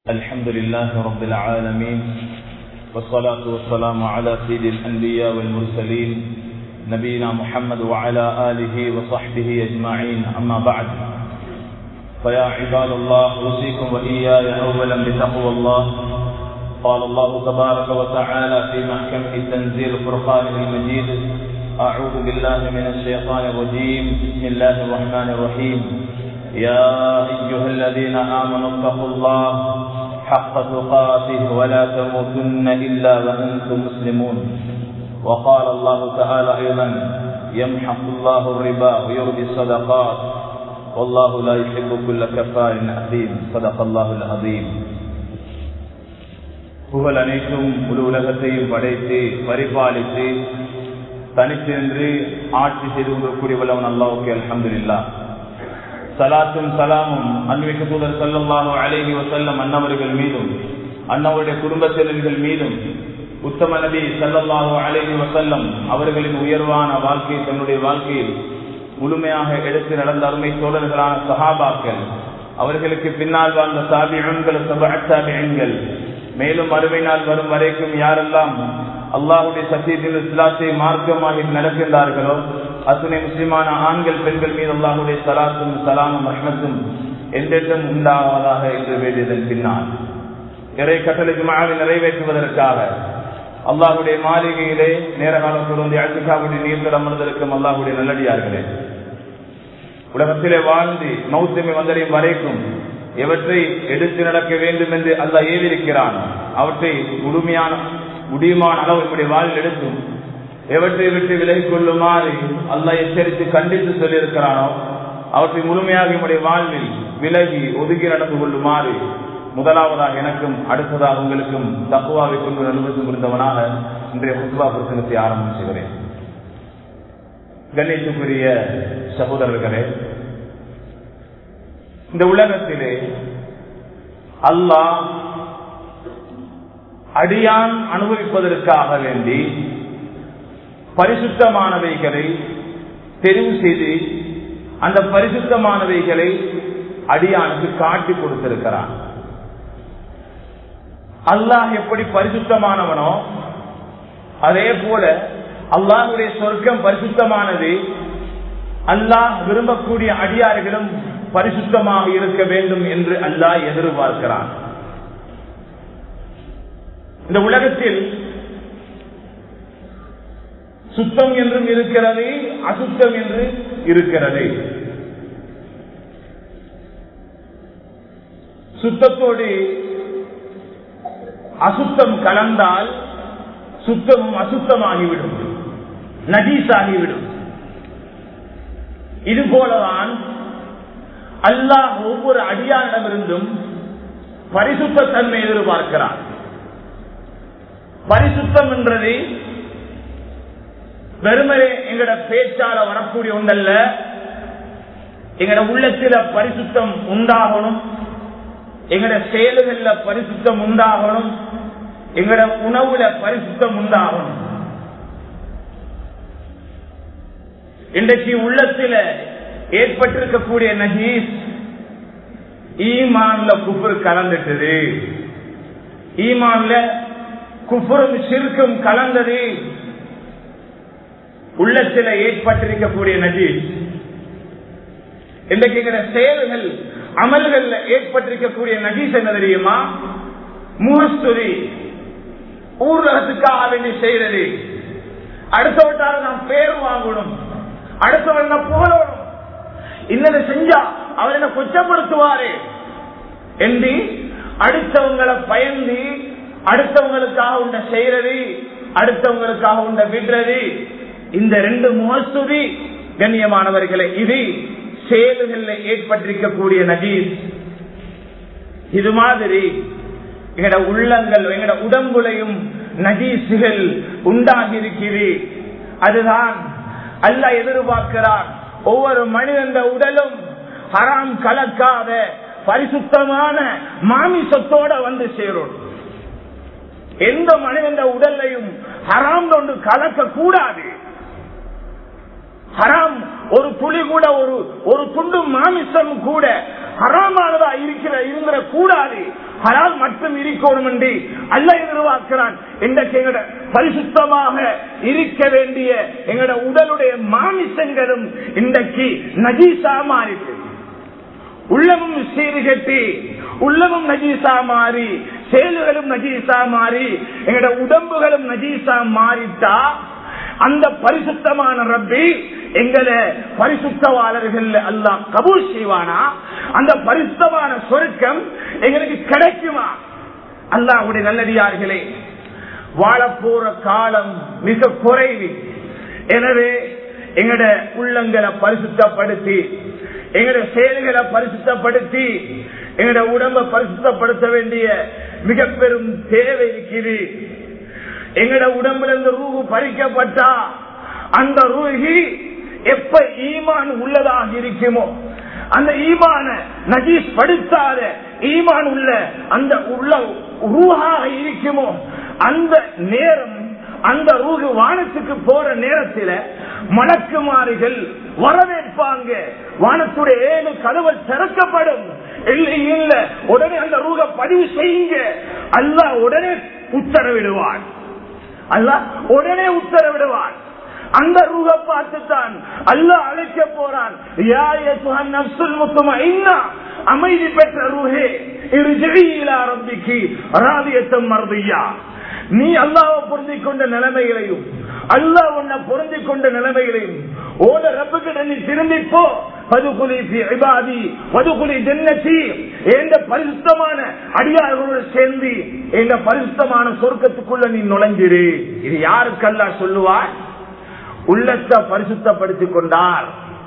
الحمد لله رب العالمين والصلاة والسلام على سيد الأنبياء والمرسلين نبينا محمد وعلى آله وصحبه أجمعين أما بعد فيا عباد الله أوصيكم وإياي أولا بتقوى الله قال الله تبارك وتعالى في محكم التنزيل الفرقان المجيد أعوذ بالله من الشيطان الرجيم بسم الله الرحمن الرحيم يا أيها الذين آمنوا اتقوا الله حق تقاته ولا تموتن إلا وأنتم مسلمون وقال الله تعالى أيضا يمحق الله الربا ويربي الصدقات والله لا يحب كل كفار أثيم صدق الله العظيم புகழ் அனைத்தும் முழு உலகத்தையும் படைத்து பரிபாலித்து தனித்திருந்து ஆட்சி செய்து கொண்டிருக்கூடியவளவன் அல்லாவுக்கு அலமதுல்லா சலாத்தும் சலாமும் அன்பிக்க தூதர் சல்லாஹு அலேஹி வசல்லம் அன்னவர்கள் மீதும் அன்னவருடைய குடும்பத்தினர்கள் மீதும் உத்தம நபி சல்லல்லாஹு அலேஹி வசல்லம் அவர்களின் உயர்வான வாழ்க்கையை தன்னுடைய வாழ்க்கையில் முழுமையாக எடுத்து நடந்த அருமை தோழர்களான சஹாபாக்கள் அவர்களுக்கு பின்னால் வாழ்ந்த சாபியன்கள் சபாபியன்கள் மேலும் அருமை நாள் வரும் வரைக்கும் யாரெல்லாம் அல்லாஹுடைய சத்தியத்தின் இஸ்லாத்தை மார்க்கமாக நடக்கின்றார்களோ அத்துணை முஸ்லிமான ஆண்கள் பெண்கள் மீது அல்லாஹுடைய சலாத்தும் சலாமும் ரஹ்மத்தும் என்றென்றும் உண்டாவதாக என்று வேண்டியதன் பின்னால் இறை கட்டளை ஜுமாவை நிறைவேற்றுவதற்காக அல்லாஹுடைய மாளிகையிலே நேர காலத்தோடு அழுக்காவுடைய நீர்த்தல் அமர்ந்திருக்கும் அல்லாஹுடைய நல்லடியார்களே உலகத்திலே வாழ்ந்து மௌத்தமை வந்தடையும் வரைக்கும் எவற்றை எடுத்து நடக்க வேண்டும் என்று அல்ல ஏவிருக்கிறான் அவற்றை முழுமையான முடியுமான அளவு இப்படி வாழ்வில் எடுத்தும் எவற்றை விட்டு விலகிக் கொள்ளுமாறு அல்ல எச்சரித்து கண்டித்து சொல்லியிருக்கிறானோ அவற்றை முழுமையாக என்னுடைய வாழ்வில் விலகி ஒதுக்கி நடந்து கொள்ளுமாறு முதலாவதாக எனக்கும் அடுத்ததாக உங்களுக்கும் தக்குவாவை கொண்டு அனுபவித்து முடிந்தவனாக இன்றைய புத்துவா பிரசனத்தை ஆரம்பம் செய்கிறேன் கணேசுக்குரிய சகோதரர்களே இந்த உலகத்திலே அல்லாஹ் அடியான் அனுபவிப்பதற்காக வேண்டி பரிசுத்தமானவைகளை தெரிவு செய்து அந்த பரிசுத்தமானவைகளை அடியானுக்கு காட்டி கொடுத்திருக்கிறான் அல்லாஹ் எப்படி பரிசுத்தமானவனோ அதே போல அல்லாஹுடைய சொர்க்கம் பரிசுத்தமானது அல்லாஹ் விரும்பக்கூடிய அடியார்களும் பரிசுத்தமாக இருக்க வேண்டும் என்று அல்லாஹ் எதிர்பார்க்கிறான் இந்த உலகத்தில் சுத்தம் என்றும் இருக்கிறது அசுத்தம் என்று இருக்கிறது சுத்தத்தோடு அசுத்தம் கலந்தால் சுத்தமும் அசுத்தமாகிவிடும் நதீஸாகிவிடும் இது போலதான் அல்லாஹ் ஒவ்வொரு அடியானிடமிருந்தும் பரிசுத்த தன்மை எதிர்பார்க்கிறான் பரிசுத்தம் என்றது வெறுமனே எங்கட பேச்சால வரக்கூடிய ஒன்றல்ல எங்கட உள்ளத்தில பரிசுத்தம் உண்டாகணும் எங்கட செயல்கள்ல பரிசுத்தம் உண்டாகணும் எங்கட உணவுல பரிசுத்தம் உண்டாகணும் இன்றைக்கு உள்ளத்தில ஏற்பட்டிருக்கக்கூடிய நஜீஸ் ஈமான்ல குஃபர் கலந்துட்டது ஈமான்ல குஃபரும் சிறுக்கும் கலந்தது உள்ளத்தில் ஏற்பட்டிருக்கக்கூடிய நஜீஸ் இன்றைக்கு எங்கிற செயல்கள் அமல்கள் ஏற்பட்டிருக்கக்கூடிய நஜீஸ் என்ன தெரியுமா முகஸ்துரி ஊர்வலத்துக்காக வேண்டி செய்யறது அடுத்தவட்டால நாம் பேர் வாங்கணும் அடுத்தவன் புகழணும் இன்னதை செஞ்சா அவர் என்ன கொச்சப்படுத்துவாரு என்று அடுத்தவங்களை பயந்து அடுத்தவங்களுக்காக உண்ட செய்யறது அடுத்தவங்களுக்காக உண்ட விடுறது இந்த ரெண்டு முகஸ்துதி கண்ணியமானவர்களை இது செயல்கள் ஏற்பட்டிருக்கக்கூடிய நஜீஸ் இது மாதிரி எங்கட உள்ளங்கள் எங்கட உடம்புலையும் நஜீசுகள் உண்டாகி இருக்கிறது அதுதான் அல்ல எதிர்பார்க்கிறான் ஒவ்வொரு மனிதந்த உடலும் ஹராம் கலக்காத பரிசுத்தமான மாமிசத்தோட வந்து சேரும் எந்த மனிதந்த உடலையும் ஹராம் கொண்டு கலக்க கூடாது ஹராம் ஒரு துளி கூட ஒரு ஒரு துண்டு மாமிசம் கூட ஹராமானதா இருக்கிற இருந்துட கூடாது ஹலால் மட்டும் இருக்கணும் என்று அல்ல எதிர்பார்க்கிறான் இன்றைக்கு எங்கட பரிசுத்தமாக இருக்க வேண்டிய எங்கட உடலுடைய மாமிசங்களும் இன்றைக்கு நஜீசா மாறிட்டு உள்ளமும் சீர்கட்டி உள்ளமும் நஜீசா மாறி செயல்களும் நஜீசா மாறி எங்கட உடம்புகளும் நஜீசா மாறிட்டா அந்த பரிசுத்தமான ரப்பி எங்களை பரிசுத்தவாளர்கள் அல்லாஹ் கபூல் செய்வானா அந்த பரிசுத்தமான சொருக்கம் எங்களுக்கு கிடைக்குமா அல்லாஹ்வுடைய நல்லடியார்களே வாழப்போற காலம் மிக குறைவு எனவே எங்கட உள்ளங்களை பரிசுத்தப்படுத்தி எங்கட செயல்களை பரிசுத்தப்படுத்தி எங்கட உடம்பை பரிசுத்தப்படுத்த வேண்டிய மிக பெரும் தேவை இருக்குது எங்கட உடம்புல இருந்து ரூஹு பறிக்கப்பட்டா அந்த ரூஹி எப்ப ஈமான் உள்ளதாக இருக்குமோ அந்த ஈமான நஜீஸ் படுத்தாத ஈமான் உள்ள அந்த உள்ள ரூஹாக இருக்குமோ அந்த நேரம் அந்த ரூகு வானத்துக்கு போற நேரத்தில் மலக்குமாரிகள் வரவேற்பாங்க வானத்துடைய ஏழு கதவுகள் திறக்கப்படும் இல்லை இல்ல உடனே அந்த ரூக பதிவு செய்யுங்க அல்லாஹ் உடனே உத்தரவிடுவான் அல்லாஹ் உடனே உத்தரவிடுவான் அந்த ரூக பார்த்துத்தான் அல்லாஹ் அழைக்க போறான் யா யசுஹன் நஃப்ஸுல் முத்மஇன்னா அமைதி பெற்ற ரூஹே இர்ஜிஇ இலா ரப்பிகி ராதியத்தம் மர்தியா நீ அல்லாஹ்வை பொருந்திக் கொண்ட நிலைமைகளையும் அல்லாஹ் உன்னை பொருந்திக் கொண்ட நிலைமைகளையும் ஓட ரப்புக்கிட்ட நீ திரும்பி போ பதுகுலி ஃபி இபாதி பதுகுலி ஜன்னதி என்ற பரிசுத்தமான அடியார்களோடு சேர்ந்து என்ற பரிசுத்தமான சொர்க்கத்துக்குள்ள நீ நுழைஞ்சிரு இது யாருக்கு அல்லாஹ் சொல்லுவார் உள்ளத்தை பரிசுத்தப்படுத்திக் கொண்டார்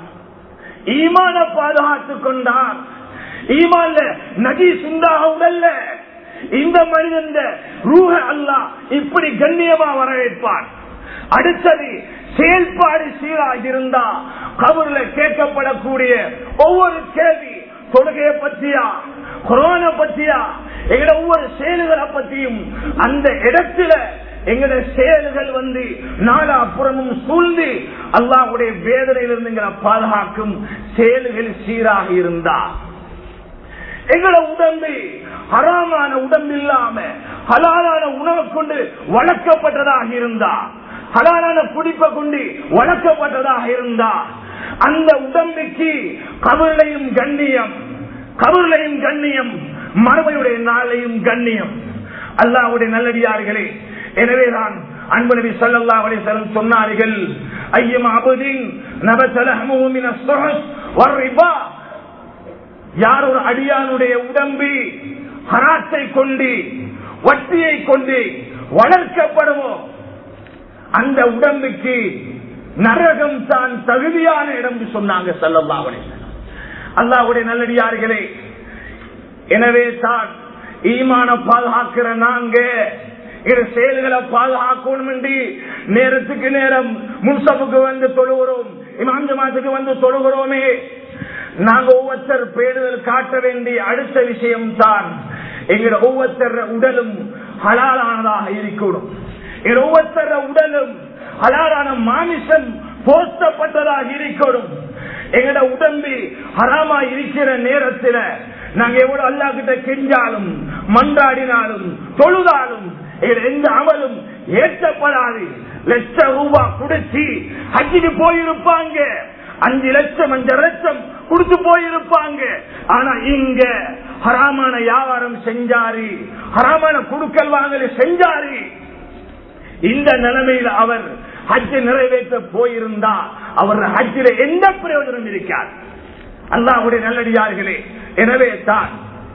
ஈமான பாதுகாத்துக் கொண்டார் ஈமான்ல நகி சுண்டாக உடல்ல இந்த மனிதன் ரூஹ அல்லாஹ் இப்படி கண்ணியமா வரவேற்பான் அடுத்தது செயல்பாடு சீராக இருந்தா கபூர்ல கேட்கப்படக்கூடிய ஒவ்வொரு கேள்வி தொழுகையை பற்றியா கொரோனா பற்றியா எங்கட ஒவ்வொரு செயல்களை பற்றியும் அந்த இடத்துல எங்கட செயல்கள் வந்து நாலா அப்புறமும் சூழ்ந்து அல்லாவுடைய வேதனையிலிருந்து எங்களை பாதுகாக்கும் செயல்கள் சீராக இருந்தா எங்கள உடம்பு ஹராமான உடம்பு இல்லாம ஹலாலான உணவை கொண்டு வளர்க்கப்பட்டதாக இருந்தா ஹலாலான குடிப்பை கொண்டு வளர்க்கப்பட்டதாக இருந்தா அந்த உடம்புக்கு கவிழையும் கண்ணியம் கவிழையும் கண்ணியம் மறுமையுடைய நாளையும் கண்ணியம் அல்லாவுடைய நல்லடியார்களே எனவேதான் அன்பு நபி சொல்லல்லா அலிசலம் சொன்னார்கள் ஐயம் அபுதின் நபசலஹமுமின சுஹஸ் வர்ரிபா யார் ஒரு அடியானுடைய உடம்பு ஹராத்தை கொண்டு வட்டியை கொண்டு வளர்க்கப்படுமோ அந்த உடம்புக்கு நரகம் தான் தகுதியான இடம் சொன்னாங்க செல்லல்லாவனே அல்லாவுடைய நல்லடியார்களே எனவே தான் ஈமான பாதுகாக்கிற நாங்க இரு செயல்களை பாதுகாக்கணும் என்று நேரத்துக்கு நேரம் முன்சபுக்கு வந்து தொழுகிறோம் இமாந்த மாதத்துக்கு வந்து தொழுகிறோமே நாங்க ஒவ்வொருத்தர் பேடுதல் காட்ட வேண்டிய அடுத்த விஷயம் தான் எங்களோட ஒவ்வொருத்தர் உடலும் ஹலாலானதாக இருக்கணும் எங்கள் ஒவ்வொருத்தர உடலும் ஹலாலான மாமிசம் போர்த்தப்பட்டதாக இருக்கணும் எங்கட உடம்பு ஹராமா இருக்கிற நேரத்தில் நாங்க எவ்வளவு அல்லா கிட்ட கெஞ்சாலும் மன்றாடினாலும் தொழுதாலும் எந்த அமலும் ஏற்றப்படாது லட்ச ரூபாய் கொடுத்து ஹஜ்ஜிக்கு போயிருப்பாங்க அஞ்சு லட்சம் அஞ்சு லட்சம் கொடுத்து போயிருப்பாங்க ஆனா இங்க ஹராமான வியாபாரம் செஞ்சாரு ஹராமான குடுக்கல் வாங்கல செஞ்சாரு இந்த நிலைமையில் அவர் ஹஜ் நிறைவேற்ற போயிருந்தா அவர் ஹஜ்ஜில எந்த பிரயோஜனம் இருக்கார் அல்லாவுடைய நல்லடியார்களே எனவே தான்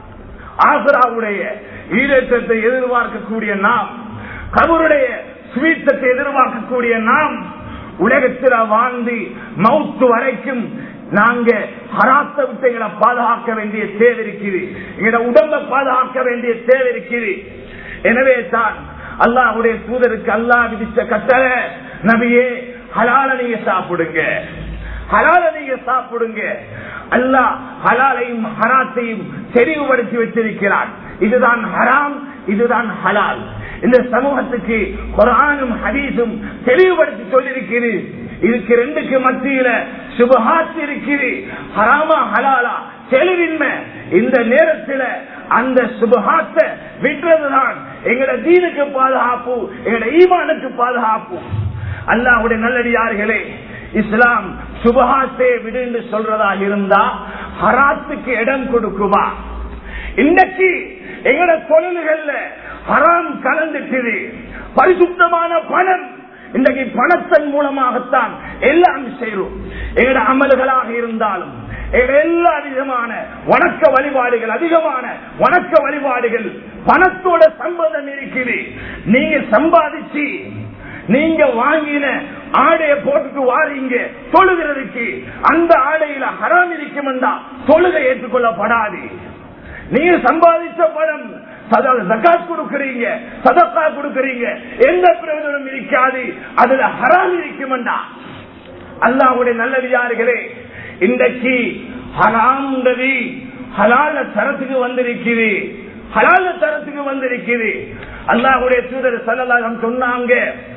ஆசராவுடைய ஈரேற்றத்தை எதிர்பார்க்கக்கூடிய நாம் கபருடைய சுவீத்தத்தை எதிர்பார்க்கக்கூடிய நாம் உலகத்தில் வாழ்ந்து மவுத்து வரைக்கும் நாங்க ஹராத்த விட்டைகளை பாதுகாக்க வேண்டிய தேவை இருக்குது எங்களோட உடம்பை பாதுகாக்க வேண்டிய தேவை இருக்குது எனவே தான் அல்லாஹுடைய தூதருக்கு அல்லாஹ் விதிச்ச கட்டளை நபியே ஹலால நீங்க சாப்பிடுங்க ஹலால நீங்க சாப்பிடுங்க அல்லாஹ் ஹலாலையும் ஹராத்தையும் தெளிவுபடுத்தி வச்சிருக்கிறான் இதுதான் ஹராம் இதுதான் ஹலால் இந்த சமூகத்துக்கு குரானும் ஹதீஸும் தெளிவுபடுத்தி சொல்லியிருக்கிறது இதுக்கு ரெண்டுக்கு மத்தியில சுபஹாத் இருக்குது ஹராமா ஹலாலா தெளிவின்மை இந்த நேரத்தில் அந்த சுபகாத்தை விட்டுறதுதான் எங்கட தீனுக்கு பாதுகாப்பு எங்கட ஈமானுக்கு பாதுகாப்பு அல்லாஹ்வுடைய நல்லடியார்களே இஸ்லாம் சுபகாத்தே விடு என்று சொல்றதா இருந்தா ஹராத்துக்கு இடம் கொடுக்குமா இன்னைக்கு எங்கட தொழில்கள்ல ஹராம் கலந்துட்டுது பரிசுத்தமான பணம் இன்றைக்கு பணத்தின் மூலமாகத்தான் எல்லாம் செய்றோம் எங்கட அமல்களாக இருந்தாலும் எங்கட எல்லா விதமான வணக்க வழிபாடுகள் அதிகமான வணக்க வழிபாடுகள் பணத்தோட சம்பந்தம் இருக்குது நீங்க சம்பாதிச்சு நீங்க வாங்கின ஆடைய போட்டுட்டு வாரீங்க தொழுகிறதுக்கு அந்த ஆடையில ஹராம் இருக்குமெண்டா தொழுகை ஏற்றுக்கொள்ளப்படாது நீங்க சம்பாதிச்ச பணம் ஜக்காத் கொடுக்கறீங்க சதக்கா கொடுக்கறீங்க எந்த பிரயோஜனம் இருக்காது அதுல ஹராம் இருக்குமெண்டா அல்லாவுடைய நல்லடியார்களே இன்றைக்கு ஹராம்ன்றது ஹலால தரத்துக்கு வந்திருக்குது ஹலால தரத்துக்கு வந்திருக்குது அல்லாஹுடைய தூதர் சல்லல்லாஹம் சொன்னாங்க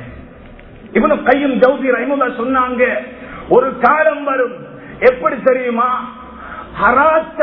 இவனு கையும் ஜவுதி ரஹிமுல்லா சொன்னாங்க ஒரு காலம் வரும் எப்படி தெரியுமா ஹராத்த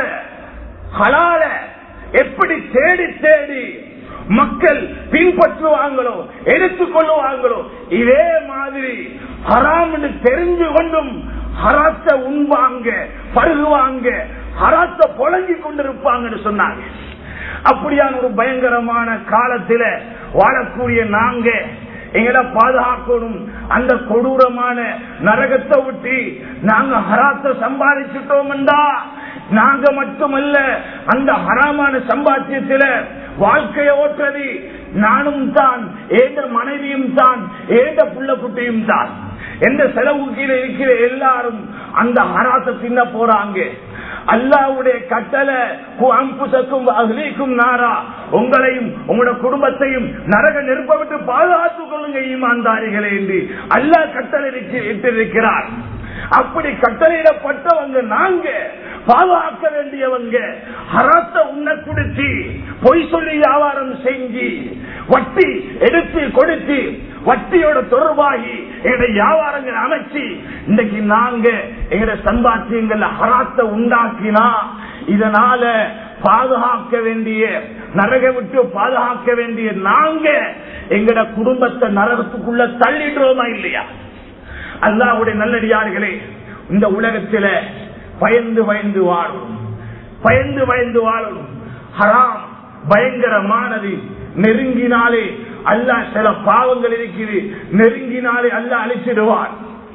ஹலால எப்படி தேடி தேடி மக்கள் பின்பற்றுவாங்களோ எடுத்துக்கொள்ளுவாங்களோ இதே மாதிரி ஹராம் என்று தெரிஞ்சு கொண்டும் ஹராத்த உண்பாங்க பருகுவாங்க ஹராத்த புழங்கி கொண்டிருப்பாங்கன்னு சொன்னாங்க அப்படியான ஒரு பயங்கரமான காலத்தில வாழக்கூடிய நாங்க எங்களை பாதுகாக்கணும் அந்த கொடூரமான நரகத்தை விட்டு நாங்க ஹராத்த சம்பாதிச்சுட்டோம்டா நாங்க மட்டுமல்ல அந்த ஹராமான சம்பாத்தியத்தில வாழ்க்கையை ஓட்டுறது நானும் தான் ஏந்த மனைவியும் தான் ஏந்த புள்ள குட்டியும் தான் எந்த செலவு கீழே இருக்கிற எல்லாரும் அந்த ஹராத்தை தின்ன போறாங்க அல்லாவுடைய கட்டளை அம்புசக்கும் அகலிக்கும் நாரா உங்களையும் உங்களோட குடும்பத்தையும் நரக நெருப்ப விட்டு பாதுகாத்துக் கொள்ளுங்க ஈமான்தாரிகளே என்று அல்லாஹ் கட்டளை இட்டிருக்கிறார் அப்படி கட்டளையிடப்பட்டவங்க நாங்க பாதுகாக்க வேண்டியவங்க ஹராத்த உண்ண குடிச்சு பொய் சொல்லி வியாபாரம் செஞ்சு வட்டி எடுத்து கொடுத்து வட்டியோட தொடர்பாகி எங்களுடைய வியாபாரங்கள் அமைச்சு இன்னைக்கு நாங்க எங்களுடைய சம்பாத்தியங்கள் ஹராத்த உண்டாக்கினா இதனால பாதுகாக்க வேண்டிய நரக விட்டு பாதுகாக்க வேண்டிய நாங்க எங்கட குடும்பத்தை நரகத்துக்குள்ள தள்ளிடுறோமா இல்லையா அல்லாவுடைய நல்லடியார்களே இந்த உலகத்தில பயந்து பயந்து வாழும் பயந்து பயந்து வாழும் ஹராம் பயங்கரமானது நெருங்கினாலே அல்ல சில பாவங்கள் இருக்குது நெருங்கினாலே அல்ல அழிச்சிடுவார்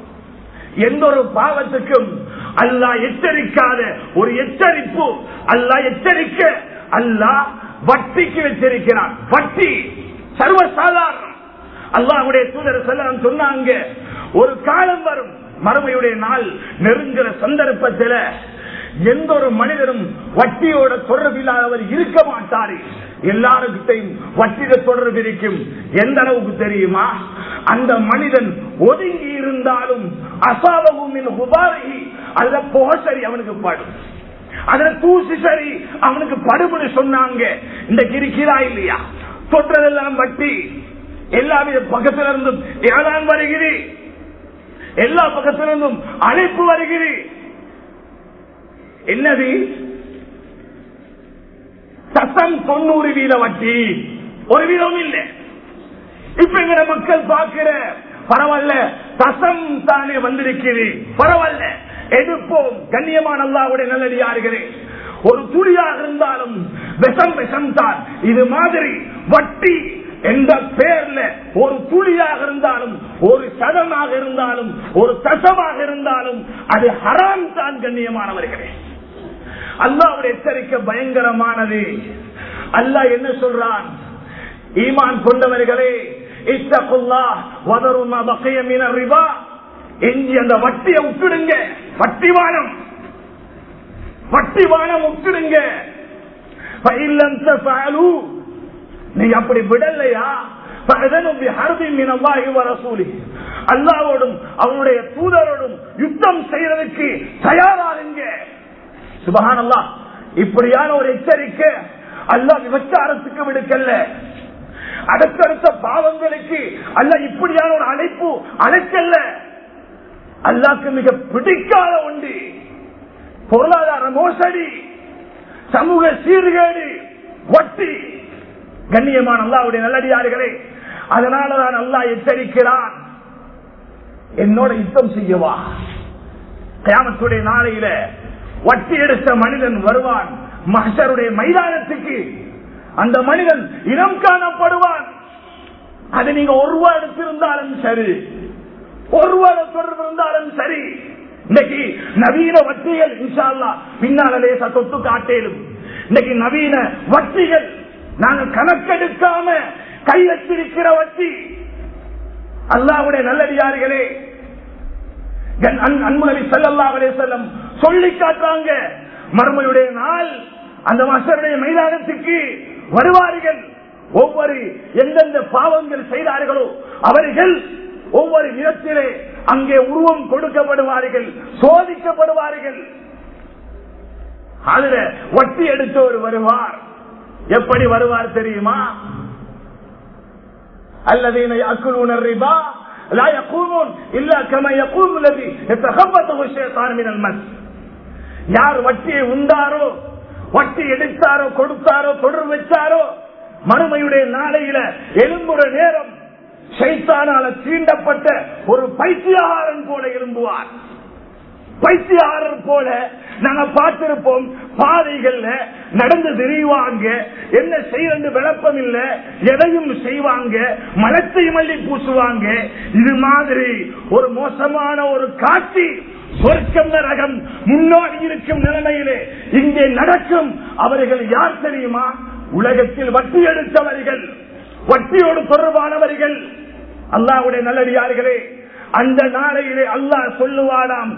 எந்த ஒரு பாவத்துக்கும் அல்லா எச்சரிக்காத ஒரு எச்சரிப்பு அல்லா எச்சரிக்க அல்லா வட்டிக்கு வச்சிருக்கிறான் வட்டி சர்வசாதாரணம் அல்லாவுடைய தூதர் செல்லம் சொன்னாங்க ஒரு காலம் வரும் மறுமையுடைய நாள் நெருங்குற சந்தர்ப்பத்தில் எந்த ஒரு மனிதனும் வட்டியோட தொடர்பில்லாதவர் இருக்க மாட்டாரு எல்லாருக்கிட்டையும் வட்டியில தொடர்பு இருக்கும் எந்த அளவுக்கு தெரியுமா அந்த மனிதன் ஒதுங்கி இருந்தாலும் அசாபகுமின் உபாரி அதுல புகை சரி அவனுக்கு படும் அதுல தூசி சரி அவனுக்கு படுபடி சொன்னாங்க இந்த இருக்கிறா இல்லையா தொற்றதெல்லாம் வட்டி எல்லா வித பக்கத்துல இருந்தும் ஏதான் வருகிறேன் எல்லா பக்கத்திலிருந்தும் அழைப்பு வருகிறேன் என்னது சத்தம் தொண்ணூறு வீத வட்டி ஒரு வீதம் இல்லை இப்ப எங்கட மக்கள் பார்க்கிற பரவாயில்ல தசம் தானே வந்திருக்கிறது பரவாயில்ல எதிர்ப்போம் கண்ணியமான அல்லாவுடைய நல்லடியார்களே ஒரு துளியாக இருந்தாலும் விஷம் விஷம் தான் இது மாதிரி வட்டி எந்த பேர்ல ஒரு துளியாக இருந்தாலும் ஒரு சதமாக இருந்தாலும் ஒரு தசமாக இருந்தாலும் அது ஹராம் தான் கண்ணியமானவர்களே அல்லாவுடைய எச்சரிக்கை பயங்கரமானது அல்லாஹ் என்ன சொல்றான் ஈமான் கொண்டவர்களே இத்தகுல்லா வதருமா பக்கையமீன ரிபா எஞ்சி அந்த வட்டியை விட்டுடுங்க வட்டிவானம் வட்டிவானம் விட்டுடுங்க பயிலம் தஃபாலு நீங்க அப்படி விடலையா அல்லாவோடும் அவனுடைய தூதரோடும் யுத்தம் செய்யறதுக்கு தயாராகுங்க சுபகான் அல்லா இப்படியான ஒரு எச்சரிக்கை அல்லா விபச்சாரத்துக்கு விடுக்கல்ல அடுத்தடுத்த பாவங்களுக்கு அல்ல இப்படியான ஒரு அழைப்பு அழைக்கல்ல அல்லாக்கு மிக பிடிக்காத ஒன்று பொருளாதார மோசடி சமூக சீர்கேடு வட்டி கண்ணியமான அல்லாவுடைய நல்லடியார்களே அதனாலதான் அல்லாஹ் எச்சரிக்கிறான் என்னோட யுத்தம் செய்யவா கியாமத்துடைய நாளையில வட்டி எடுத்த மனிதன் வருவான் மகசருடைய மைதானத்துக்கு அந்த மனிதன் இனம் காணப்படுவான் அது நீங்க ஒரு ரூபா எடுத்திருந்தாலும் சரி ஒரு ரூபா தொடர்பு இருந்தாலும் சரி இன்னைக்கு நவீன வட்டிகள் இன்ஷா அல்லாஹ் பின்னால லேசா தொட்டு காட்டேலும் இன்னைக்கு நவீன வட்டிகள் நாங்க கணக்கெடுக்காம கையெழுத்திருக்கிற வட்டி அல்லாவுடைய நல்லடியார்களே அன்புநபி சல்லாஹ் செல்லம் சொல்லி காட்டுறாங்க மறுமையுடைய நாள் அந்த மசருடைய மைதானத்துக்கு வருவார்கள் ஒவ்வொரு எந்தெந்த பாவங்கள் செய்தார்களோ அவர்கள் ஒவ்வொரு இடத்திலே அங்கே உருவம் கொடுக்கப்படுவார்கள் சோதிக்கப்படுவார்கள் அதுல வட்டி எடுத்தவர் வருவார் எப்படி வருவார் தெரியுமா الذين يأكلون الربا لا يقومون إلا كما يقوم الذي يتخبطه الشيطان من المس யார் வட்டியை உண்டாரோ வட்டி எடுத்தாரோ கொடுத்தாரோ தொடர் வச்சாரோ மறுமையுடைய நாளையில எலும்புற நேரம் சைத்தானால தீண்டப்பட்ட ஒரு பைத்தியகாரன் போல எழும்புவார் பைத்தியாரர் போல நாங்க பார்த்திருப்போம் பாதைகள்ல நடந்து திரிவாங்க என்ன செய்யறது விளப்பம் இல்ல எதையும் செய்வாங்க மலத்தை மல்லி பூசுவாங்க இது மாதிரி ஒரு மோசமான ஒரு காட்சி சொர்க்கம் நரகம் முன்னோடி இருக்கும் நிலைமையிலே இங்கே நடக்கும் அவர்கள் யார் தெரியுமா உலகத்தில் வட்டி எடுத்தவர்கள் வட்டியோடு தொடர்பானவர்கள் அல்லாவுடைய நல்லடியார்களே அந்த நாளையிலே அல்லாஹ் சொல்லுவாராம்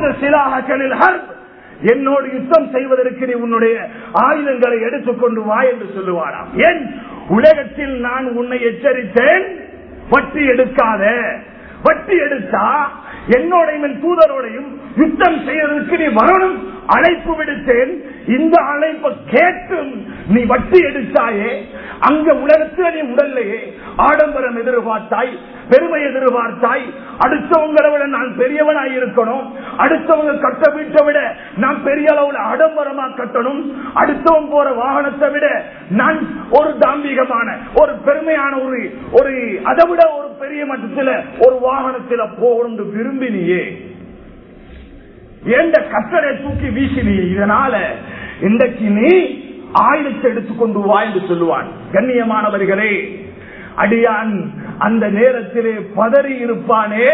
என்னோடு யுத்தம் செய்வதற்கு நீ உன்னுடைய ஆயுதங்களை எடுத்துக்கொண்டு வா என்று சொல்லுவாராம் ஏன் உலகத்தில் நான் உன்னை எச்சரித்தேன் வட்டி எடுக்காத வட்டி எடுத்தா என்னோடையும் தூதரோடையும் யுத்தம் செய்வதற்கு நீ வரணும் அழைப்பு விடுத்தேன் இந்த அழைப்பை கேட்டும் நீ வட்டி எடுத்தாயே அங்க உலகத்தில் நீ உடல்லையே ஆடம்பரம் எதிர்பார்த்தாய் பெருமை எதிர்பார்த்தாய் அடுத்தவங்களை விட நான் பெரியவனாய் இருக்கணும் அடுத்தவங்க கட்ட வீட்டை விட நான் பெரிய அளவுல ஆடம்பரமா கட்டணும் அடுத்தவன் போற வாகனத்தை விட நான் ஒரு தாம்பிகமான ஒரு பெருமையான ஒரு ஒரு அதை விட ஒரு பெரிய மட்டத்தில் ஒரு வாகனத்தில் போகணும் விரும்பினியே எந்த கட்டளை தூக்கி வீசினியே இதனால இன்றைக்கு நீ ஆயுதத்தை எடுத்துக்கொண்டு வா என்று சொல்லுவான் கண்ணியமானவர்களே அடியான் அந்த நேரத்திலே பதறி இருப்பானே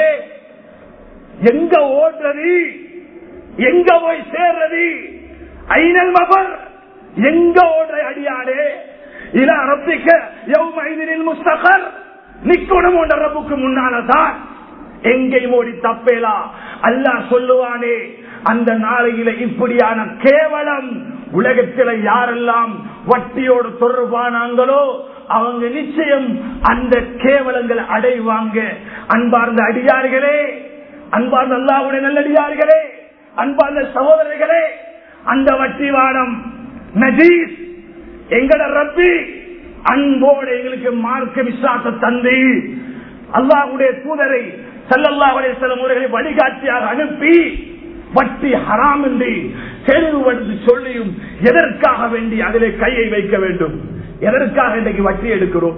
எங்க ஓடுறது எங்க போய் சேர்றது ஐநல் மபர் எங்க ஓடுற அடியானே இல அரப்பிக்க எவ் முஸ்தகர் நிக்கணும் என்ற ரப்புக்கு முன்னாலதான் எங்கேயும் ஓடி தப்பேலா அல்லா சொல்லுவானே அந்த நாளையில இப்படியான கேவலம் உலகத்தில யாரெல்லாம் வட்டியோடு தொடர்பானாங்களோ அவங்க நிச்சயம் அந்த கேவலங்களை அடைவாங்க அன்பார்ந்த அடியார்களே அன்பார்ந்த அல்லாவுடைய நல்லடியார்களே அன்பார்ந்த சகோதரர்களே அந்த வட்டிவானம் நஜீஸ் எங்கட ரப்பி அன்போடு எங்களுக்கு மார்க்க விசுவாச தந்தை அல்லாஹுடைய தூதரை செல்லல்லாவுடைய சில முறைகளை வழிகாட்டியாக அனுப்பி வட்டி ஹராம் என்று தெளிவுபடுத்தி சொல்லியும் எதற்காக வேண்டி அதிலே கையை வைக்க வேண்டும் எதற்காக இன்றைக்கு வட்டி எடுக்கிறோம்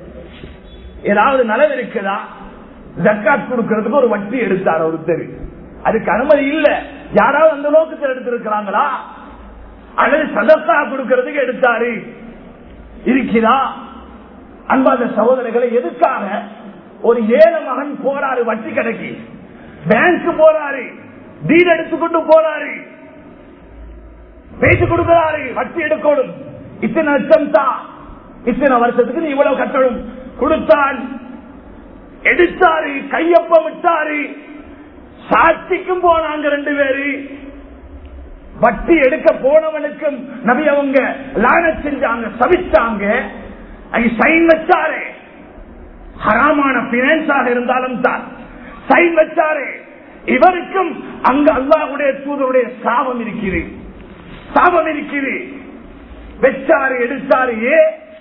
ஏதாவது நலவு இருக்குதா ஜக்காத் கொடுக்கறதுக்கு ஒரு வட்டி எடுத்தார் ஒருத்தர் அதுக்கு அனுமதி இல்ல யாராவது அந்த நோக்கத்தில் எடுத்திருக்கிறாங்களா அல்லது சதத்தா கொடுக்கறதுக்கு எடுத்தாரு இருக்கிறா அன்பாத சகோதரர்களை எதுக்காக ஒரு ஏழை மகன் போறாரு வட்டி கடைக்கு பேங்க் போறாரு டீல் எடுத்துக்கொண்டு போறாரு பேச்சு கொடுக்கிறாரு வட்டி எடுக்கணும் இத்தனை லட்சம் தான் இத்தனை வருஷத்துக்கு நீ இவ்வளவு கட்டணும் கொடுத்தான் எடுத்தாரு கையொப்பம் விட்டாரு சாட்சிக்கும் போனாங்க ரெண்டு பேரு வட்டி எடுக்க போனவனுக்கும் நபி அவங்க லான செஞ்சாங்க சவிச்சாங்க சைன் வச்சாரு ஹராமான பினான்ஸாக இருந்தாலும் தான் சைன் வச்சாரு இவருக்கும் அங்க அல்லாவுடைய தூதருடைய சாபம் இருக்கிறது சாபம் இருக்கிறது வச்சாரு எடுத்தாரு ஏ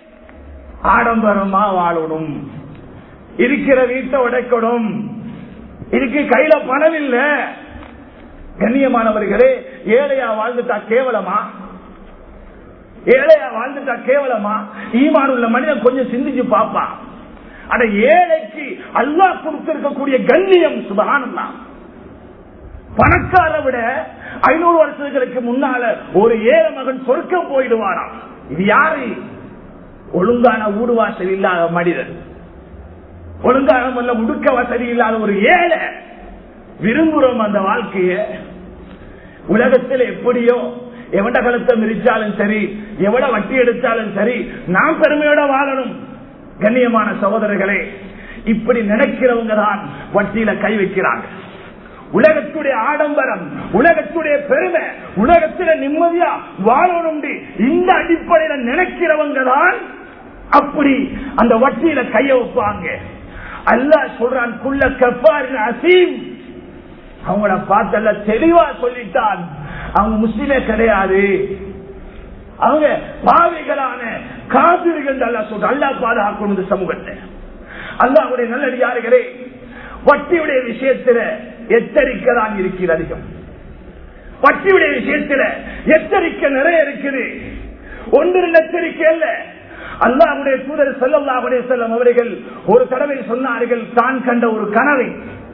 ஆடம்பரமா வாழணும் இருக்கிற வீட்டை உடைக்கணும் இதுக்கு கையில பணம் இல்ல கண்ணியமானவர்களே ஏழையா வாழ்ந்துட்டா கேவலமா ஏழையா வாழ்ந்துட்டா கேவலமா ஈமான் உள்ள மனிதன் கொஞ்சம் சிந்திச்சு பார்ப்பான் அட ஏழைக்கு அல்லாஹ் கொடுத்திருக்கக்கூடிய கண்ணியம் சுபகானம் தான் பணக்கார விட ஐநூறு வருஷங்களுக்கு முன்னால ஒரு ஏழை மகன் சொர்க்கம் போயிடுவாராம் இது யாரு ஒழுங்கான ஊடு வாசல் இல்லாத மனிதன் ஒழுங்கான முல்ல முடுக்க வசதி இல்லாத ஒரு ஏழை விரும்புறோம் அந்த வாழ்க்கைய உலகத்தில் எப்படியோ எவட கழுத்தை மிரிச்சாலும் சரி எவ்வளவு வட்டி எடுத்தாலும் சரி நாம் பெருமையோட வாழணும் கண்ணியமான சகோதரர்களே இப்படி நினைக்கிறவங்க தான் வட்டியில கை வைக்கிறாங்க உலகத்துடைய ஆடம்பரம் உலகத்துடைய பெருமை உலகத்தில நிம்மதியா வாழணும் இந்த அடிப்படையில நினைக்கிறவங்க தான் அப்படி அந்த வட்டியில கைய வைப்பாங்க அல்லா சொல்றான் குள்ள கப்பாரின் அசீம் அவங்கள பார்த்தல்ல தெளிவா சொல்லிட்டான் அவங்க முஸ்லிமே கிடையாது அவங்க பாவிகளான காவிரிகள் அல்ல சொல்ற அல்லா பாதுகாக்கணும் இந்த சமூகத்தை அல்லாவுடைய நல்லடியார்களே வட்டியுடைய விஷயத்துல எச்சரிக்கை தான் இருக்கிறது அதிகம் வட்டியுடைய விஷயத்துல எச்சரிக்கை நிறைய இருக்குது ஒன்று எச்சரிக்கை அல்ல அல்லாவுடைய தூதர் செல்லல்லாவுடைய செல்லம் அவர்கள் ஒரு தடவை சொன்னார்கள் தான் கண்ட ஒரு கனவை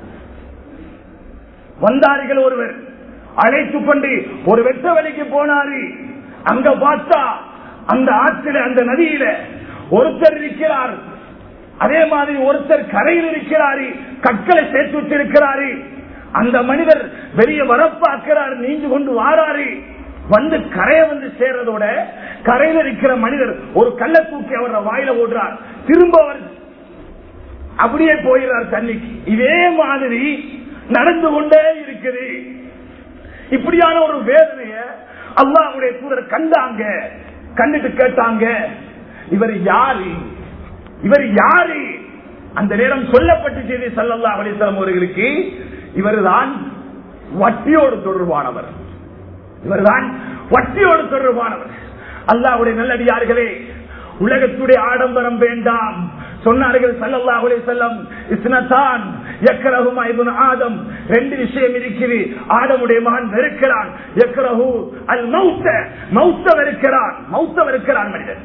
வந்தார்கள் ஒருவர் அழைத்துக் கொண்டு ஒரு வெட்ட வழிக்கு போனாரு அங்க பார்த்தா அந்த ஆற்றில அந்த நதியில ஒருத்தர் இருக்கிறார் அதே மாதிரி ஒருத்தர் கரையில் இருக்கிறாரு கற்களை சேர்த்து வச்சிருக்கிறாரு அந்த மனிதர் வெளிய வரப்பாக்கிறார் நீஞ்சு கொண்டு வாராரு வந்து கரையை வந்து சேர்றதோட கரையில் இருக்கிற மனிதர் ஒரு கல்ல தூக்கி அவர வாயில ஓடுறார் திரும்ப அவர் அப்படியே போயிடுறார் தண்ணிக்கு இதே மாதிரி நடந்து கொண்டே இருக்குது இப்படியான ஒரு வேதனைய அல்லாவுடைய தூதர் கண்டாங்க கண்டுட்டு கேட்டாங்க இவர் யாரு இவர் யாரு அந்த நேரம் சொல்லப்பட்டு செய்தி சல்லல்லா அலிசலம் அவர்களுக்கு இவர்தான் வட்டியோடு தொடர்பானவர் இவர்தான் வட்டியோடு தொடர்பானவர் அல்லாவுடைய நல்லடியார்களே உலகத்துடைய ஆடம்பரம் வேண்டாம் சொன்னார்கள் சல்லல்லா அலி செல்லம் இஸ்னத்தான் எக்கரஹுமா இப்னு ஆதம் ரெண்டு விஷயம் இருக்குது ஆதமுடைய மகன் வெறுக்கிறான் எக்கரஹு அல் மௌத்த மௌத்த வெறுக்கிறான் மௌத்த வெறுக்கிறான் மனிதன்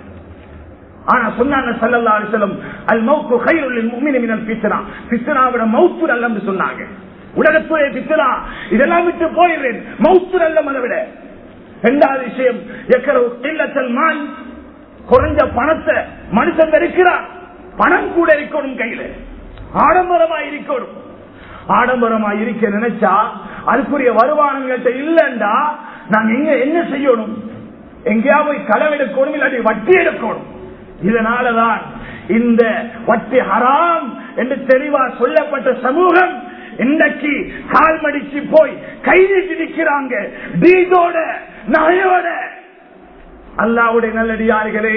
ஆனா சொன்னாங்க சல்லல்லா அலி செல்லம் அல் மௌத்து கைருள் முமின மினல் பித்னா பித்னாவிட மௌத்து அல்லன்னு சொன்னாங்க உலகத்துடைய பித்னா இதெல்லாம் விட்டு போயிடுறேன் மௌத்து அல்ல அதை விட இரண்டாவது விஷயம் எக்கரவு இல்லத்தல் மான் குறைஞ்ச பணத்தை மனுஷன் வெறுக்கிறான் பணம் கூட இருக்கணும் கையில ஆடம்பரமா இருக்கணும் ஆடம்பரமா இருக்க நினைச்சா அதுக்குரிய வருமானங்கள்ட்ட இல்லண்டா நாங்க எங்க என்ன செய்யணும் எங்கேயா போய் களவெடுக்கணும் இல்லாட்டி வட்டி எடுக்கணும் இதனாலதான் இந்த வட்டி ஹராம் என்று தெளிவா சொல்லப்பட்ட சமூகம் இன்றைக்கு கால் மடிச்சு போய் கைது விதிக்கிறாங்க டீதோட நகையோட அல்லாவுடைய நல்லடியார்களே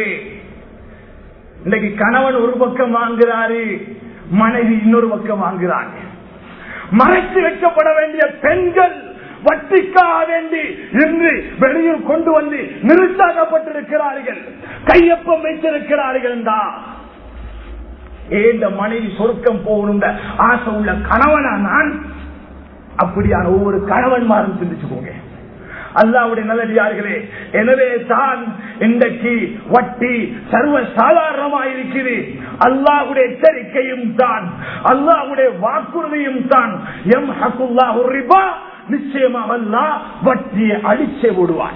இன்னைக்கு கணவன் ஒரு பக்கம் வாங்குறாரு மனைவி இன்னொரு பக்கம் வாங்குறாங்க மறைத்து வைக்கப்பட வேண்டிய பெண்கள் வட்டிக்காக வேண்டி இன்று வெளியில் கொண்டு வந்து நிறுத்தாக்கப்பட்டிருக்கிறார்கள் கையொப்பம் வைத்திருக்கிறார்கள் தான் ஏந்த மனைவி சொருக்கம் போகணும் ஆசை உள்ள கணவனா நான் அப்படியான ஒவ்வொரு கணவன்மாரும் சிந்திச்சுக்கோங்க அல்லாவுடைய நல்லடியார்களே எனவே தான் இன்றைக்கு வட்டி சர்வ சாதாரணமாக இருக்கிறது அல்லாஹுடைய எச்சரிக்கையும் தான் அல்லாஹுடைய வாக்குறுதியும் தான் எம் ஹக்குல்லாஹு ரிபா நிச்சயமாக அல்லாஹ் வட்டியை அடிச்சே விடுவான்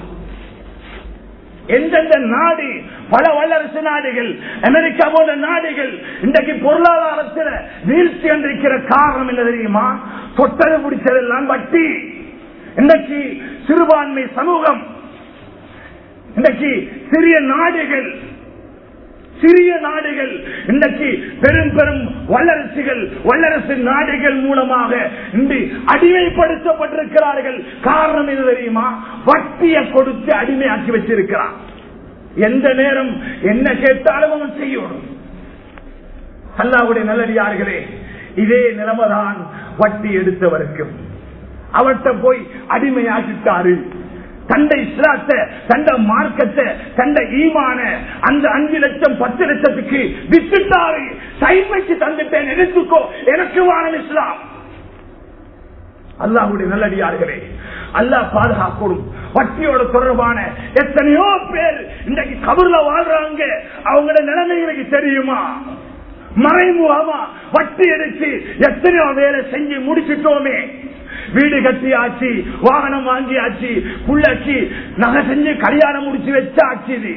எந்தெந்த நாடு பல வல்லரசு நாடுகள் அமெரிக்கா போன்ற நாடுகள் இன்றைக்கு பொருளாதாரத்தில் வீழ்ச்சி என்றிருக்கிற காரணம் என்ன தெரியுமா தொட்டது பிடிச்சதெல்லாம் வட்டி இன்றைக்கு சிறுபான்மை சமூகம் இன்றைக்கு சிறிய நாடுகள் சிறிய நாடுகள் இன்றைக்கு பெரும் பெரும் வல்லரசுகள் வல்லரசு நாடுகள் மூலமாக இன்று அடிமைப்படுத்தப்பட்டிருக்கிறார்கள் காரணம் என்ன தெரியுமா வட்டியை கொடுத்து அடிமையாக்கி வச்சிருக்கிறான் எந்த நேரம் என்ன கேட்டாலும் அவன் செய்யணும் அல்லாவுடைய நல்லடியார்களே இதே நிலைமைதான் வட்டி எடுத்தவருக்கும் அவர்கிட்ட போய் அடிமையாக்கிட்டாரு தண்டை இஸ்லாத்தை தண்ட மார்க்கத்தை தண்ட ஈமான அந்த அஞ்சு லட்சம் பத்து லட்சத்துக்கு வித்துட்டாரு சைன் வச்சு தந்துட்டேன் எடுத்துக்கோ எனக்கு வானம் இஸ்லாம் அல்லாஹுடைய நல்லடியார்களே அல்லாஹ் பாதுகாக்கணும் வட்டியோட தொடர்பான எத்தனையோ பேர் இன்றைக்கு கபூர்ல வாழ்றாங்க அவங்களோட நிலைமை எனக்கு தெரியுமா மறைமுகமா வட்டி எடுத்து எத்தனையோ வேலை செஞ்சு முடிச்சிட்டோமே வீடு கட்டியாச்சு வாகனம் வாங்கியாச்சு புள்ளாச்சு நகை செஞ்சு கல்யாணம் முடிச்சு வச்சாச்சு இது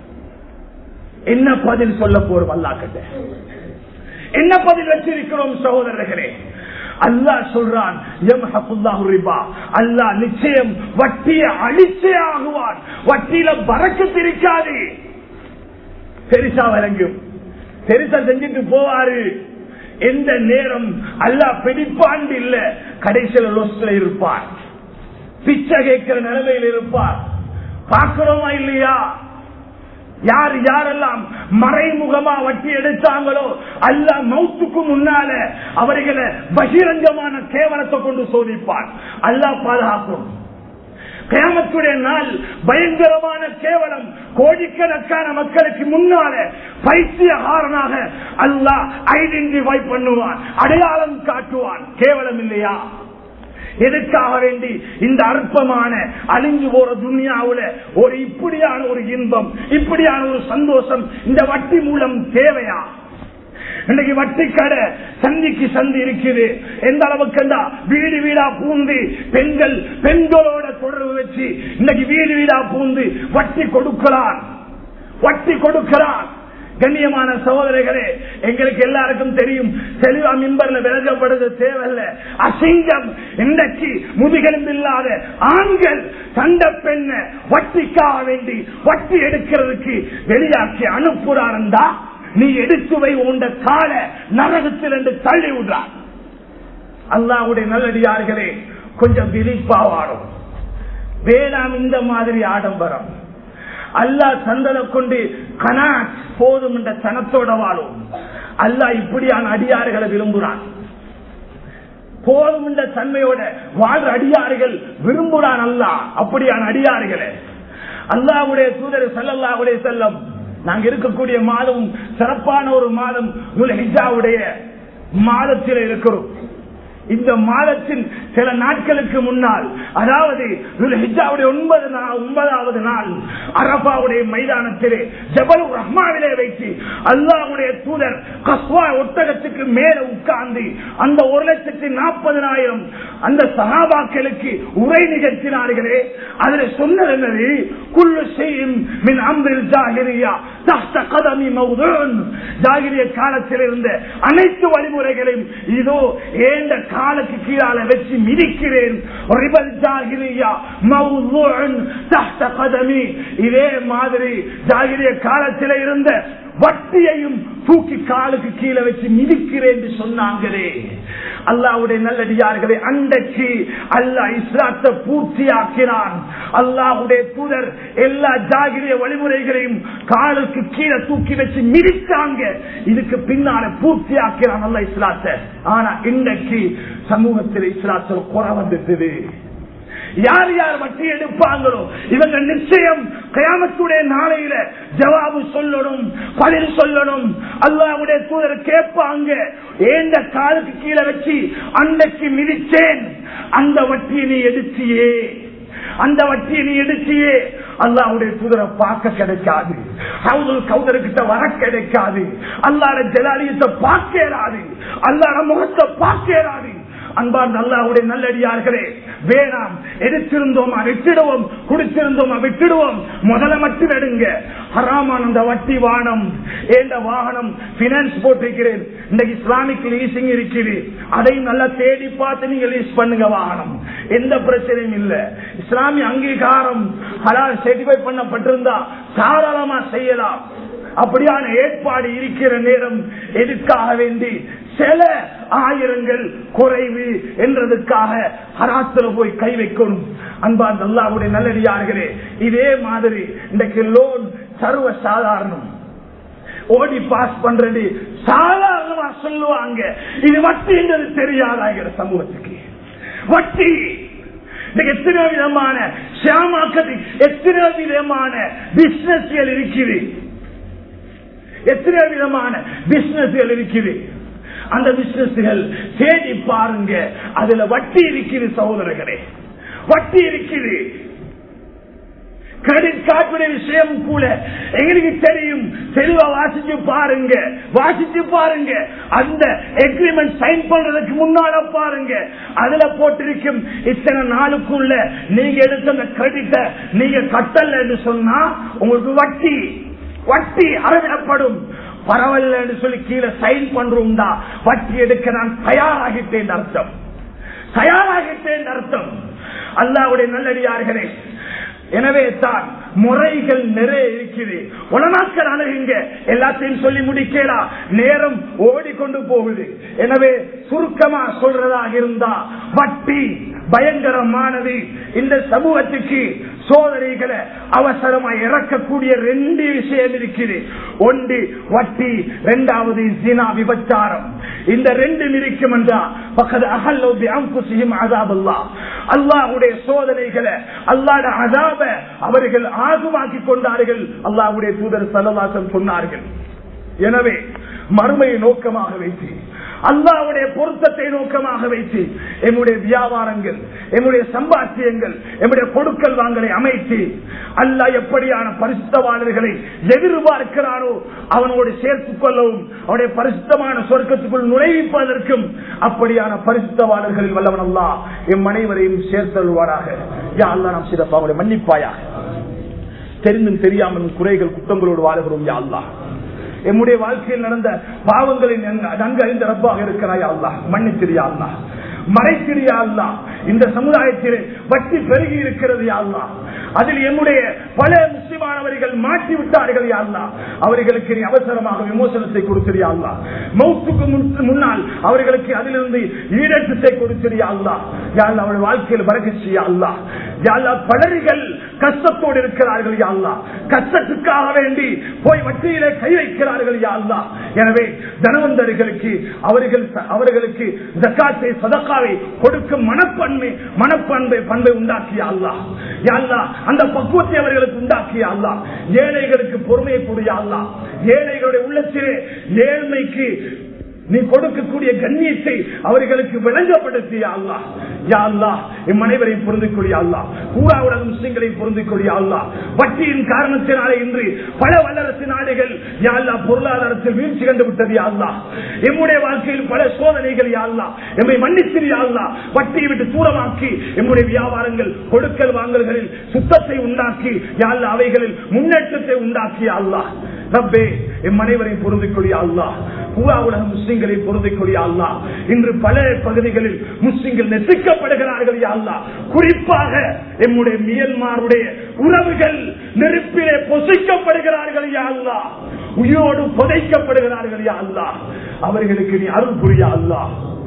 என்ன பதில் சொல்ல போறோம் அல்லாக்கிட்ட என்ன பதில் வச்சிருக்கிறோம் சகோதரர்களே அல்லாஹ் சொல்றான் அல்லாஹ் நிச்சயம் வட்டியை அழிச்சே ஆகுவான் வட்டியில பறக்கு பிரிக்காது பெருசா விளங்கும் பெருசா செஞ்சுட்டு போவாரு எந்த நேரம் அல்லாஹ் பிடிப்பாண்டு இல்ல கடைசியில லொஸ்ல இருப்பார் பிச்சை கேட்கிற நிலைமையில் இருப்பார் பார்க்கிறோமா இல்லையா யார் யாரெல்லாம் மறைமுகமா வட்டி எடுத்தாங்களோ அல்ல மௌத்துக்கு முன்னால அவர்களை பகிரங்கமான கேவலத்தை கொண்டு சோதிப்பார் அல்லா பாதுகாக்கும் கேமத்துடைய நாள் பயங்கரமான கேவலம் கோடிக்கணக்கான மக்களுக்கு முன்னால பைத்தியகாரனாக அல்லாஹ் ஐடென்டிஃபை பண்ணுவான் அடையாளம் காட்டுவான் கேவலம் இல்லையா எதுக்காக வேண்டி இந்த அற்பமான அழிஞ்சு போற துணியாவுல ஒரு இப்படியான ஒரு இன்பம் இப்படியான ஒரு சந்தோஷம் இந்த வட்டி மூலம் தேவையா இன்னைக்கு வட்டி கடை சந்திக்கு சந்தி இருக்குது எந்த அளவுக்கு வீடு வீடா பூந்து பெண்கள் பெண்களோட தொடர்பு வச்சு இன்னைக்கு வீடு வீடா பூந்து வட்டி கொடுக்கிறான் வட்டி கொடுக்கிறான் கண்ணியமான சகோதரர்களே எங்களுக்கு எல்லாருக்கும் தெரியும் தெளிவா மின்பர்ல விளக்கப்படுறது தேவையில்ல அசிங்கம் இன்றைக்கு முதுகெலும்பு இல்லாத ஆண்கள் சண்ட பெண்ண வட்டிக்காக வேண்டி வட்டி எடுக்கிறதுக்கு வெளியாக்கி அனுப்புறாருந்தா நீ எடுத்து வை உண்ட கால நரகத்தில் என்று தள்ளி விடுறார் அல்லாவுடைய நல்லடியார்களே கொஞ்சம் விழிப்பாவாடும் வேளாண் இந்த மாதிரி ஆடம்பரம் அல்லா சந்தன கொண்டு கனா போதும் என்ற சனத்தோட வாழும் அல்லா இப்படியான அடியாறுகளை விரும்புகிறான் போதும் என்ற தன்மையோட வாழ்ற அடியாறுகள் விரும்புகிறான் அல்லா அப்படியான அடியாறுகளை அல்லாவுடைய தூதர் செல்லல்லாவுடைய செல்லம் நாங்க இருக்கக்கூடிய மாதம் சிறப்பான ஒரு மாதம் ஹிஜாவுடைய மாதத்தில் இருக்கிறோம் இந்த மாதத்தின் சில நாட்களுக்கு முன்னால் அதாவது ஒன்பது ஒன்பதாவது நாள் அரபாவுடைய மைதானத்திலே ஜபல் ரஹ்மாவிலே வைத்து அல்லாவுடைய தூதர் கஸ்வா ஒட்டகத்துக்கு மேல உட்கார்ந்து அந்த ஒரு லட்சத்தி நாற்பதனாயிரம் அந்த சகாபாக்களுக்கு உரை நிகழ்த்தினார்களே அதுல சொன்னது என்னது குள்ளு செய்யும் மின் அம்பில் ஜாகிரியா தஹ்த கதமி மௌதூன் ஜாகிரிய காலத்தில் இருந்த அனைத்து வழிமுறைகளையும் இதோ ஏண்ட காலுக்கு கீழால வச்சு மிதிக்கிறேன் இதே மாதிரி ஜாகிரிய காலத்தில் இருந்த வட்டியையும் தூக்கி காலுக்கு கீழே வச்சு மிதிக்கிறேன் என்று சொன்னாங்களே அல்லாவுடைய நல்லடியார்களே அன்றைக்கு அல்லாஹ் இஸ்லாத்தை பூர்த்தியாக்கினான் அல்லாஹுடைய தூதர் எல்லா ஜாகிரிய வழிமுறைகளையும் காலுக்கு கீழே தூக்கி வச்சு மிதித்தாங்க இதுக்கு பின்னால பூர்த்தியாக்கிறான் அல்ல இஸ்லாத்தை ஆனா இன்றைக்கு சமூகத்தில் இஸ்லாத்தில் குறை வந்துட்டது யார் யார் வட்டி எடுப்பாங்களோ இவங்க நிச்சயம் கயாமத்துடைய நாளையில ஜவாபு சொல்லணும் பதில் சொல்லணும் அல்லாவுடைய தூதர் கேட்பாங்க ஏந்த காலுக்கு கீழே வச்சு அன்னைக்கு மிதிச்சேன் அந்த வட்டியை நீ எடுத்தியே அந்த வட்டியை நீ எடுத்தியே அல்லாவுடைய தூதரை பார்க்க கிடைக்காது கவுதர்கிட்ட வர கிடைக்காது அல்லாட ஜலாலியத்தை பார்க்கலாது அல்லாட முகத்தை பார்க்கலாது அன்பான் அல்லாவுடைய நல்லடியார்களே வேணாம் எடுத்திருந்தோமா விட்டுடுவோம் குடிச்சிருந்தோமா விட்டுடுவோம் முதல்ல மட்டும் எடுங்க ஹராமான அந்த வட்டி வானம் ஏண்ட வாகனம் பினான்ஸ் போட்டிருக்கிறேன் இன்னைக்கு இஸ்லாமிக் லீசிங் இருக்குது அதையும் நல்லா தேடி பார்த்து நீங்க லீஸ் பண்ணுங்க வாகனம் எந்த பிரச்சனையும் இல்ல இஸ்லாமிய அங்கீகாரம் ஹலால் சர்டிஃபை பண்ணப்பட்டிருந்தா தாராளமா செய்யலாம் அப்படியான ஏற்பாடு இருக்கிற நேரம் எதுக்காக வேண்டி சில ஆயிரங்கள் குறைவு என்றதுக்காக ஹராத்துல போய் கை வைக்கணும் அன்பா நல்லாவுடைய நல்லடியார்களே இதே மாதிரி இன்றைக்கு லோன் சர்வ சாதாரணம் ஓடி பாஸ் பண்றது சாதாரணமா சொல்லுவாங்க இது வட்டின்றது தெரியாதாங்கிற சமூகத்துக்கு வட்டி எத்தனை விதமான ஷியாமாக்கதி எத்தனை விதமான பிசினஸ்கள் இருக்குது எத்தனை விதமான பிசினஸ்கள் இருக்குது அந்த பிசினஸ்கள் தேடி பாருங்க அதுல வட்டி இருக்குது சகோதரர்களே வட்டி இருக்குது கிரெடிட் கார்டுடைய விஷயம் கூட எங்களுக்கு தெரியும் தெளிவா வாசிச்சு பாருங்க வாசிச்சு பாருங்க அந்த எக்ரிமெண்ட் சைன் பண்றதுக்கு முன்னால பாருங்க அதுல போட்டிருக்கும் இத்தனை நாளுக்குள்ள நீங்க எடுத்த அந்த கிரெடிட்ட நீங்க கட்டல என்று சொன்னா உங்களுக்கு வட்டி வட்டி அறவிடப்படும் பரவாயில்ல என்று சொல்லி கீழே சைன் பண்றோம்டா வட்டி எடுக்க நான் தயாராகிட்டேன் அர்த்தம் தயாராகிட்டேன் அர்த்தம் அல்லாவுடைய நல்லடியார்களே எனவே தான் முறைகள் நிறைய இருக்குது உலமாக்கள் அணுகுங்க எல்லாத்தையும் சொல்லி முடிக்கலா நேரம் ஓடிக்கொண்டு போகுது எனவே சுருக்கமா சொல்றதாக இருந்தா வட்டி பயங்கரமானது இந்த சமூகத்துக்கு சோதனைகளை அவசரமா இறக்கக்கூடிய ரெண்டு விஷயம் இருக்குது ஒன்று வட்டி இரண்டாவது ஜினா விபச்சாரம் இந்த ரெண்டும் இருக்கும் என்றா பக்கத்து அகல்லோபி அம்புசியும் அதாபல்லா அல்லாஹுடைய சோதனைகளை அல்லாட அதாப அவர்கள் ஆகுமாக்கி கொண்டார்கள் அல்லாஹுடைய தூதர் சலவாசம் சொன்னார்கள் எனவே மறுமையை நோக்கமாக வைத்து அல்லாவுடைய பொருத்தத்தை நோக்கமாக வைத்து எம்முடைய வியாபாரங்கள் எம்முடைய சம்பாத்தியங்கள் எம்முடைய கொடுக்கல் வாங்கலை அமைத்து அல்லாஹ் எப்படியான பரிசுத்தவாளர்களை எதிர்பார்க்கிறானோ அவனோடு சேர்த்துக் கொள்ளவும் அவனுடைய பரிசுத்தமான சொர்க்கத்துக்குள் நுழைவிப்பதற்கும் அப்படியான பரிசுத்தவாளர்களில் வல்லவன் அல்லா எம் அனைவரையும் சேர்த்தல்வாராக யா அல்லா நாம் சிறப்பு அவங்களை மன்னிப்பாயாக தெரிந்தும் தெரியாமலும் குறைகள் குற்றங்களோடு வாழ்கிறோம் யா அல்லா எம்முடைய வாழ்க்கையில் நடந்த பாவங்களை நன்கு அறிந்த ரப்பாக இருக்கிறாயா அல்லா மன்னித்திரியா அல்லா மறைத்திரியா அல்லா இந்த சமுதாயத்திலே வட்டி பெருகி இருக்கிறது அல்லா அதில் எம்முடைய பல முஸ்லிமானவர்கள் மாற்றி விட்டார்கள் அல்லா அவர்களுக்கு நீ அவசரமாக விமோசனத்தை கொடுத்திரியா அல்லா மௌத்துக்கு முன்னால் அவர்களுக்கு அதிலிருந்து ஈடேற்றத்தை கொடுத்திரியா அல்லா யாழ் அவருடைய வாழ்க்கையில் வரகச்சியா அல்லா யாழ்லா பலர்கள் கஷ்டத்தோடு இருக்கிறார்கள் யாழ்லா கஷ்டத்துக்காக வேண்டி போய் வட்டியிலே கை வைக்கிறார்கள் யாழ்லா எனவே தனவந்தர்களுக்கு அவர்கள் அவர்களுக்கு ஜக்காத்தை சதக்காவை கொடுக்கும் மனப்பன்மை மனப்பண்பை பண்பை உண்டாக்கிய அல்லா யாழ்லா அந்த பக்குவத்தை அவர்களுக்கு உண்டாக்கிய அல்லா ஏழைகளுக்கு பொறுமையை கூடிய அல்லா ஏழைகளுடைய உள்ளத்திலே ஏழ்மைக்கு நீ கொடுக்கக்கூடிய கண்ணியத்தை அவர்களுக்கு விளங்கப்படுத்திய அல்லா யா அல்லா எம் அனைவரையும் பொருந்திக் கொள்ளிய அல்லா பூரா உலக முஸ்லிம்களை பொருந்திக் கொள்ளிய அல்லா வட்டியின் காரணத்தினாலே இன்று பல வல்லரசு நாடுகள் யா அல்லா பொருளாதாரத்தில் வீழ்ச்சி கண்டு விட்டது யா அல்லா எம்முடைய வாழ்க்கையில் பல சோதனைகள் யா அல்லா எம்மை மன்னித்திரு யா அல்லா வட்டியை விட்டு தூரமாக்கி எம்முடைய வியாபாரங்கள் கொடுக்கல் வாங்கல்களில் சுத்தத்தை உண்டாக்கி யா அல்லா அவைகளில் முன்னேற்றத்தை உண்டாக்கிய அல்லா ரப்பே எம் அனைவரையும் பொருந்திக் கொள்ளிய அல்லா பூரா உலக முஸ்லிம்களை பொருந்திக் கொள்ளிய அல்லா இன்று பல பகுதிகளில் முஸ்லிம்கள் நெசுக்கப்படுகிறார்கள் அல்லா குறிப்பாக எம்முடைய மியன்மாருடைய உறவுகள் நெருப்பிலே பொசிக்கப்படுகிறார்கள் அல்லா உயிரோடு புதைக்கப்படுகிறார்கள் அல்லா அவர்களுக்கு நீ அருள் புரியா அல்லா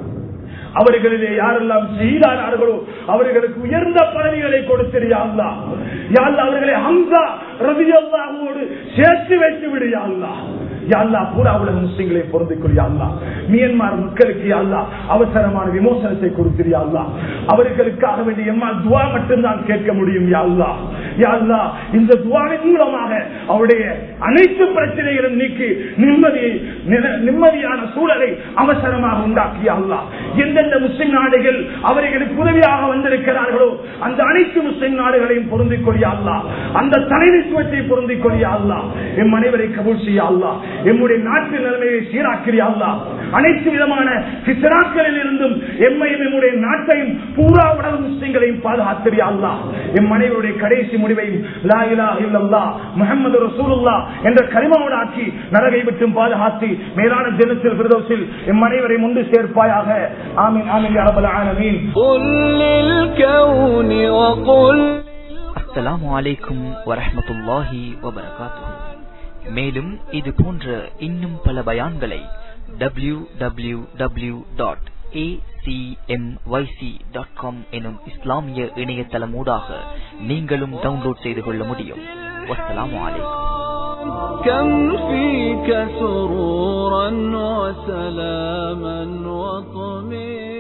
அவர்களிலே யாரெல்லாம் செய்தார்களோ அவர்களுக்கு உயர்ந்த பதவிகளை கொடுத்திருயா அல்லா யாழ்லா அவர்களை ஹம்சா ரவி அல்லாஹோடு சேர்த்து வைத்து விடுயா அல்லா யாழ்லா பூரா உலக முஸ்லிம்களை பொருந்திக் கொள்ளியா அல்லா மியன்மார் மக்களுக்கு யாழ்லா அவசரமான விமோசனத்தை கொடுத்திருயா அல்லா அவர்களுக்காக வேண்டிய எம்மால் துவா மட்டும்தான் கேட்க முடியும் யாழ்லா யாழ்லா இந்த துவாவின் மூலமாக அவருடைய அனைத்து பிரச்சனைகளும் நீக்கி நிம்மதியை நிம்மதியான சூழலை அவசரமாக உண்டாக்கிய அல்லா எந்தெந்த முஸ்லிம் நாடுகள் அவர்களுக்கு உதவியாக வந்திருக்கிறார்களோ அந்த அனைத்து முஸ்லிம் நாடுகளையும் பொருந்திக் கொள்ளிய அல்லா அந்த தலைமைத்துவத்தை பொருந்திக் கொள்ளிய அல்லா எம் அனைவரை கபூல் செய்ய அல்லா எம்முடைய நாட்டு நிலைமையை சீராக்கிறிய அல்லா அனைத்து விதமான சித்தராக்களில் இருந்தும் எம்மையும் எம்முடைய நாட்டையும் பூரா உலக முஸ்லிம்களையும் பாதுகாத்திரியா அல்லா எம் அனைவருடைய கடைசி முடிவையும் லா இலா இல்லல்லா முகமது ரசூலுல்லா என்ற கரிமாவோடு ஆக்கி நரகை விட்டும் பாதுகாத்து மேலான தினத்தில் பிரதோசில் எம் அனைவரையும் ஒன்று சேர்ப்பாயாக ஆமீன் ஆமீன் யா ரப்பல் ஆலமீன் قل للكون وقل அஸ்ஸலாமு அலைக்கும் வரஹ்மத்துல்லாஹி வபரகாத்துஹு மேலும் இது போன்ற இன்னும் பல பயான்களை W W W dot dot com எனும் இஸ்லாமிய இணையதளமூடாக நீங்களும் டவுன்லோட் செய்து கொள்ள முடியும் வஸ்ஸலாமு அலைக்கும் كم فيك سرورا وسلاما وطمئنا